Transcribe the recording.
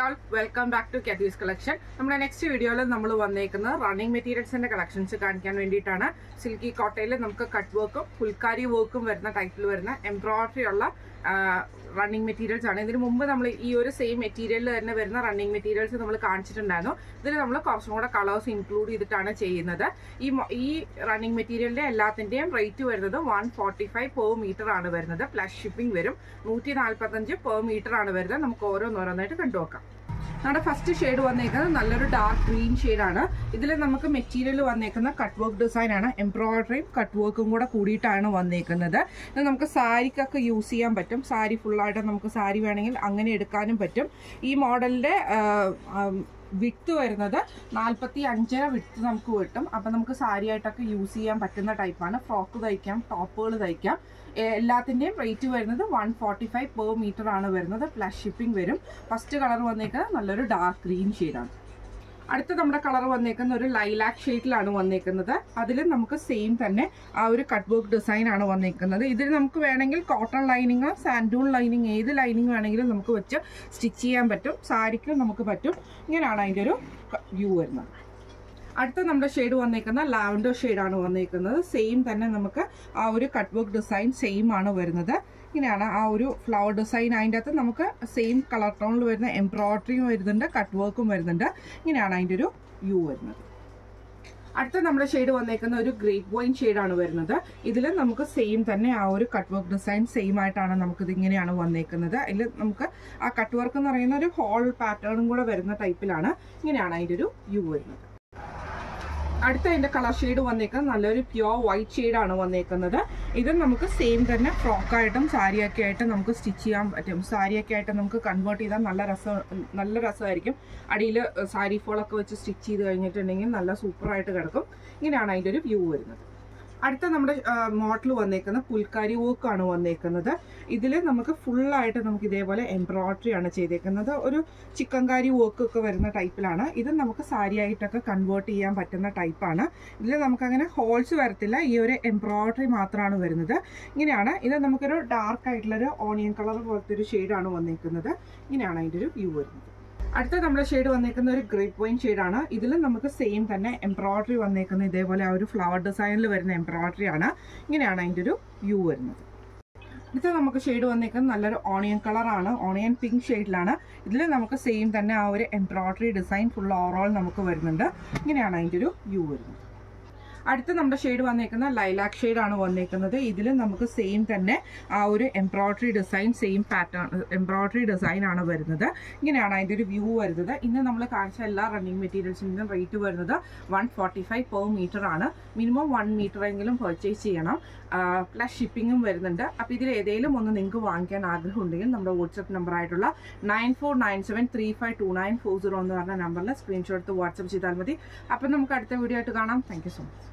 all welcome back to കെത്തീസ് collection നമ്മുടെ next വീഡിയോയിൽ നമ്മൾ വന്നേക്കുന്നത് റണ്ണിങ് മെറ്റീരിയൽസിന്റെ കളക്ഷൻസ് കാണിക്കാൻ വേണ്ടിയിട്ടാണ് സിൽക്കി കോട്ടയിൽ നമുക്ക് കട്ട് വർക്കും ഫുൽക്കാരി വർക്കും വരുന്ന ടൈപ്പിൽ വരുന്ന എംബ്രോയിഡറി ഉള്ള റണ്ണിങ് മെറ്റീരിയൽസ് ആണ് ഇതിന് മുമ്പ് നമ്മൾ ഈ ഒരു സെയിം മെറ്റീരിയലിൽ തന്നെ വരുന്ന റണ്ണിങ് മെറ്റീരിയൽസ് നമ്മൾ കാണിച്ചിട്ടുണ്ടായിരുന്നു ഇതിൽ നമ്മൾ കുറച്ചും കൂടെ കളേഴ്സ് ഇൻക്ലൂഡ് ചെയ്തിട്ടാണ് ചെയ്യുന്നത് ഈ മൊ- ഈ റണ്ണിങ് മെറ്റീരിയലിന്റെ എല്ലാത്തിന്റെയും റേറ്റ് വരുന്നത് one forty five per metre ആണ് വരുന്നത് പ്ലസ് ഷിപ്പിംഗ് വരും നൂറ്റി നാൽപ്പത്തഞ്ച് പെർ മീറ്റർ ആണ് വരുന്നത് നമുക്ക് ഓരോന്നോരോന്നായിട്ട് കണ്ടുനോക്കാം നമ്മുടെ ഫസ്റ്റ് ഷെയ്ഡ് വന്നേക്കുന്നത് നല്ലൊരു ഡാർക്ക് ഗ്രീൻ ഷെയ്ഡാണ് ഇതിൽ നമുക്ക് മെറ്റീരിയൽ വന്നേക്കുന്ന കട്ട് വർക്ക് ഡിസൈൻ ആണ് എംബ്രോയിഡറിയും കട്ട് വർക്കും കൂടെ കൂടിയിട്ടാണ് വന്നേക്കുന്നത് ഇത് നമുക്ക് സാരിക്കൊക്കെ യൂസ് ചെയ്യാൻ പറ്റും സാരി ഫുള്ളായിട്ട് നമുക്ക് സാരി വേണമെങ്കിൽ അങ്ങനെ എടുക്കാനും പറ്റും ഈ മോഡലിന്റെ വിത്ത് വരുന്നത് നാൽപ്പത്തി അഞ്ചര വിത്ത് നമുക്ക് കിട്ടും അപ്പം നമുക്ക് സാരി ആയിട്ടൊക്കെ യൂസ് ചെയ്യാൻ പറ്റുന്ന ടൈപ്പാണ് ഫ്രോക്ക് തയ്ക്കാം ടോപ്പുകൾ തയ്ക്കാം എ- എല്ലാത്തിൻ്റെയും റേറ്റ് വരുന്നത് one forty five per metre ആണ് വരുന്നത് പ്ലസ് ഷിപ്പിംഗ് വരും ഫസ്റ്റ് കളർ വന്നേക്കുന്നത് നല്ലൊരു ഡാർക്ക് ഗ്രീൻ ഷെയ്ഡാണ് അടുത്ത നമ്മുടെ കളർ വന്നേക്കുന്ന ഒരു ലൈലാക്ക് ഷെയ്ഡിലാണ് വന്നേക്കുന്നത് അതിൽ നമുക്ക് സെയിം തന്നെ ആ ഒരു കട്ട് വർക്ക് ഡിസൈൻ ആണ് വന്നേക്കുന്നത് ഇതിൽ നമുക്ക് വേണമെങ്കിൽ കോട്ടൺ ലൈനിങ് സാൻഡൂൺ ലൈനിങ് ഏത് ലൈനിങ് വേണമെങ്കിലും നമുക്ക് വെച്ച് സ്റ്റിച്ച് ചെയ്യാൻ പറ്റും സാരിക്കും നമുക്ക് പറ്റും ഇങ്ങനെയാണ് അതിൻ്റെ ഒരു വ്യൂ വരുന്നത് അടുത്ത നമ്മുടെ ഷെയ്ഡ് വന്നേക്കുന്ന ലാവൻഡർ ഷെയ്ഡാണ് വന്നേക്കുന്നത് സെയിം തന്നെ നമുക്ക് ആ ഒരു കട്ട് വർക്ക് ഡിസൈൻ സെയിം ആണ് വരുന്നത് ഇങ്ങനെയാണ് ആ ഒരു ഫ്ലവർ ഡിസൈൻ അതിൻ്റെ അകത്ത് നമുക്ക് സെയിം കളർ ടോണിൽ വരുന്ന എംബ്രോയിഡറിയും വരുന്നുണ്ട് കട്ട് വർക്കും വരുന്നുണ്ട് ഇങ്ങനെയാണ് അതിൻ്റെ ഒരു വ്യൂ വരുന്നത് അടുത്ത നമ്മുടെ ഷെയ്ഡ് വന്നേക്കുന്ന ഒരു ഗ്രേപ്പ് വൈൻ ഷെയ്ഡാണ് വരുന്നത് ഇതിൽ നമുക്ക് സെയിം തന്നെ ആ ഒരു കട്ട് വർക്ക് ഡിസൈൻ സെയിം ആയിട്ടാണ് നമുക്കിത് ഇങ്ങനെയാണ് വന്നേക്കുന്നത് അതിൽ നമുക്ക് ആ കട്ട് വർക്ക് എന്ന് പറയുന്ന ഒരു ഹോൾ പാറ്റേണും കൂടെ വരുന്ന ടൈപ്പിലാണ് ഇങ്ങനെയാണ് അതിൻ്റെ ഒരു വ്യൂ വരുന്നത് അടുത്ത അതിന്റെ കളർ ഷെയ്ഡ് വന്നേക്കുന്നത് നല്ലൊരു പ്യുവർ വൈറ്റ് ഷെയ്ഡാണ് വന്നേക്കുന്നത് ഇത് നമുക്ക് സെയിം തന്നെ ഫ്രോക്കായിട്ടും സാരിയൊക്കെ ആയിട്ട് നമുക്ക് സ്റ്റിച്ച് ചെയ്യാൻ പറ്റും സാരിയൊക്കെ ആയിട്ട് നമുക്ക് കൺവേർട്ട് ചെയ്താൽ നല്ല രസം നല്ല രസമായിരിക്കും അടിയിൽ സാരി ഫോളൊക്കെ വെച്ച് സ്റ്റിച്ച് ചെയ്ത് കഴിഞ്ഞിട്ടുണ്ടെങ്കിൽ നല്ല സൂപ്പറായിട്ട് കിടക്കും ഇങ്ങനെയാണ് അതിൻ്റെ ഒരു വ്യൂ വരുന്നത് അടുത്ത നമ്മുടെ മോഡൽ വന്നേക്കുന്ന പുൽക്കാരി വർക്കാണ് വന്നേക്കുന്നത് ഇതിൽ നമുക്ക് ഫുള്ളായിട്ട് നമുക്ക് ഇതേപോലെ എംബ്രോയിഡറി ആണ് ചെയ്തേക്കുന്നത് ഒരു ചിക്കൻകാരി വർക്ക് ഒക്കെ വരുന്ന ടൈപ്പിലാണ് ഇത് നമുക്ക് സാരി ആയിട്ടൊക്കെ കൺവേർട്ട് ചെയ്യാൻ പറ്റുന്ന ടൈപ്പാണ് ഇതിൽ നമുക്കങ്ങനെ ഹോൾസ് വരത്തില്ല ഈ ഒരു എംബ്രോയിഡറി മാത്രമാണ് വരുന്നത് ഇങ്ങനെയാണ് ഇത് നമുക്കൊരു ഡാർക്ക് ആയിട്ടുള്ളൊരു ഓണിയൻ കളർ പോലത്തെ ഒരു ഷെയ്ഡാണ് വന്നേക്കുന്നത് ഇങ്ങനെയാണ് അതിൻ്റെ ഒരു വ്യൂ വരുന്നത് അടുത്ത നമ്മുടെ ഷെയ്ഡ് വന്നേക്കുന്ന ഒരു ഗ്രേപ്പ് വൈൻ ഷെയ്ഡാണ് ഇതിൽ നമുക്ക് സെയിം തന്നെ എംബ്രോയിഡറി വന്നേക്കുന്ന ഇതേപോലെ ആ ഒരു ഫ്ലവർ ഡിസൈനിൽ വരുന്ന എംബ്രോയിഡറി ആണ് ഇങ്ങനെയാണ് അതിൻ്റെ ഒരു വ്യൂ വരുന്നത് അടുത്ത നമുക്ക് ഷെയ്ഡ് വന്നേക്കുന്നത് നല്ലൊരു ഓണിയൻ കളറാണ് ഓണിയൻ പിങ്ക് ഷെയ്ഡിലാണ് ഇതിൽ നമുക്ക് സെയിം തന്നെ ആ ഒരു എംബ്രോയിഡറി ഡിസൈൻ ഫുൾ ഓവറോൾ നമുക്ക് വരുന്നുണ്ട് ഇങ്ങനെയാണ് അതിൻ്റെ ഒരു വ്യൂ വരുന്നത് അടുത്ത നമ്മുടെ ഷെയ്ഡ് വന്നേക്കുന്ന ലൈലാക്ക് ഷെയ്ഡാണ് വന്നേക്കുന്നത് ഇതിൽ നമുക്ക് സെയിം തന്നെ ആ ഒരു embroidery design same pattern embroidery design ആണ് വരുന്നത് ഇങ്ങനെയാണ് അതിൻ്റെ ഒരു വ്യൂ വരുന്നത് ഇന്ന് നമ്മൾ കാണിച്ച എല്ലാ റണ്ണിങ് മെറ്റീരിയൽസിൻ്റെയും റേറ്റ് വരുന്നത് one forty five per metre ആണ് മിനിമം വൺ മീറ്റർ എങ്കിലും പർച്ചേസ് ചെയ്യണം പ്ലസ് ഷിപ്പിങ്ങും വരുന്നുണ്ട് അപ്പോൾ ഇതിൽ ഏതെങ്കിലും ഒന്ന് നിങ്ങൾക്ക് വാങ്ങിക്കാൻ ആഗ്രഹമുണ്ടെങ്കിൽ നമ്മുടെ വാട്സപ്പ് നമ്പർ ആയിട്ടുള്ള nine four nine seven three five two nine four zero എന്ന് പറഞ്ഞ നമ്പറിൽ സ്ക്രീൻഷോട്ട് വാട്സപ്പ് ചെയ്താൽ മതി അപ്പം നമുക്ക് അടുത്ത വീഡിയോ ആയിട്ട് കാണാം താങ്ക് യു സോ മച്ച്